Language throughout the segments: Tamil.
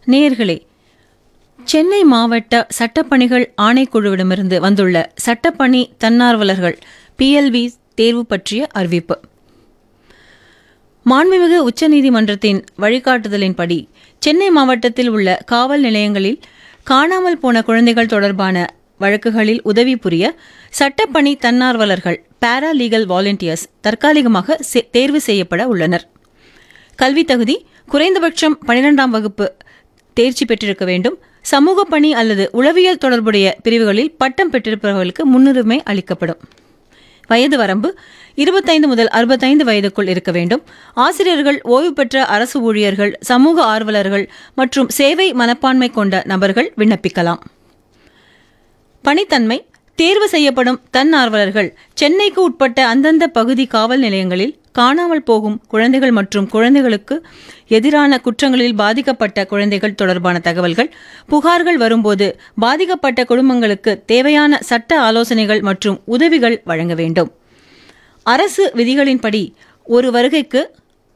நேயர்களே சென்னை மாவட்ட சட்டப்பணிகள் ஆணைக்குழுவிடமிருந்து வந்துள்ள சட்டப்பணி தன்னார்வலர்கள் பிஎல்வி தேர்வு பற்றிய அறிவிப்பு மாண்புமிகு உச்சநீதிமன்றத்தின் வழிகாட்டுதலின்படி சென்னை மாவட்டத்தில் உள்ள காவல் நிலையங்களில் காணாமல் போன குழந்தைகள் தொடர்பான வழக்குகளில் உதவி புரிய சட்டப்பணி தன்னார்வலர்கள் பாரா லீகல் வாலண்டியர்ஸ் தற்காலிகமாக செ- தேர்வு செய்யப்பட உள்ளனர் கல்வி தகுதி குறைந்தபட்சம் பனிரெண்டாம் வகுப்பு தேர்ச்சி பெற்றிருக்க வேண்டும் சமூக பணி அல்லது உளவியல் தொடர்புடைய பிரிவுகளில் பட்டம் பெற்றிருப்பவர்களுக்கு முன்னுரிமை அளிக்கப்படும் வயது வரம்பு இருபத்தைந்து முதல் அறுபத்தைந்து வயதுக்குள் இருக்க வேண்டும் ஆசிரியர்கள் ஓய்வு பெற்ற அரசு ஊழியர்கள் சமூக ஆர்வலர்கள் மற்றும் சேவை மனப்பான்மை கொண்ட நபர்கள் விண்ணப்பிக்கலாம் பணித்தன்மை தேர்வு செய்யப்படும் தன்னார்வலர்கள் சென்னைக்கு உட்பட்ட அந்தந்த பகுதி காவல் நிலையங்களில் காணாமல் போகும் குழந்தைகள் மற்றும் குழந்தைகளுக்கு எதிரான குற்றங்களில் பாதிக்கப்பட்ட குழந்தைகள் தொடர்பான தகவல்கள் புகார்கள் வரும்போது பாதிக்கப்பட்ட குடும்பங்களுக்கு தேவையான சட்ட ஆலோசனைகள் மற்றும் உதவிகள் வழங்க வேண்டும் அரசு விதிகளின்படி ஒரு வருகைக்கு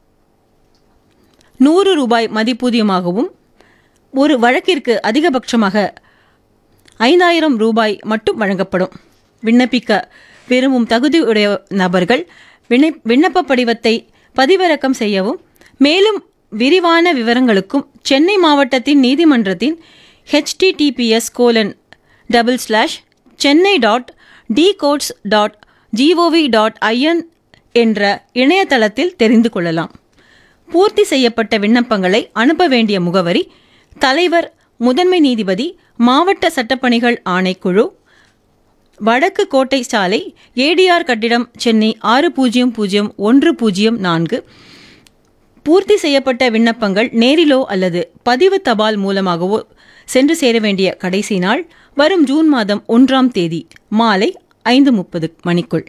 நூறு ரூபாய் மதிப்பூதியமாகவும் ஒரு வழக்கிற்கு அதிகபட்சமாக ஐந்தாயிரம் ரூபாய் மட்டும் வழங்கப்படும் விண்ணப்பிக்க விரும்பும் தகுதியுடைய நபர்கள் விண்ணை விண்ணப்ப படிவத்தை பதிவிறக்கம் செய்யவும் மேலும் விரிவான விவரங்களுக்கும் சென்னை மாவட்டத்தின் நீதிமன்றத்தின் HTTPS colon double slash Chennai dot d courts dot GOV dot IN என்ற இணையதளத்தில் தெரிந்து கொள்ளலாம் பூர்த்தி செய்யப்பட்ட விண்ணப்பங்களை அனுப்ப வேண்டிய முகவரி தலைவர் முதன்மை நீதிபதி மாவட்ட சட்டப்பணிகள் ஆணைக்குழு வடக்கு கோட்டை சாலை ஏடிஆர் கட்டிடம் சென்னை ஆறு பூஜ்ஜியம் பூஜ்ஜியம் ஒன்று பூஜ்ஜியம் நான்கு பூர்த்தி செய்யப்பட்ட விண்ணப்பங்கள் நேரிலோ அல்லது பதிவு தபால் மூலமாகவோ சென்று சேர வேண்டிய கடைசி நாள் வரும் ஜூன் மாதம் ஒன்றாம் தேதி மாலை ஐந்து முப்பது மணிக்குள்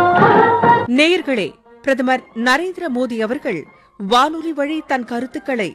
நேயர்களே பிரதமர் நரேந்திர மோடி அவர்கள் வானொலி வழி தன் கருத்துக்களை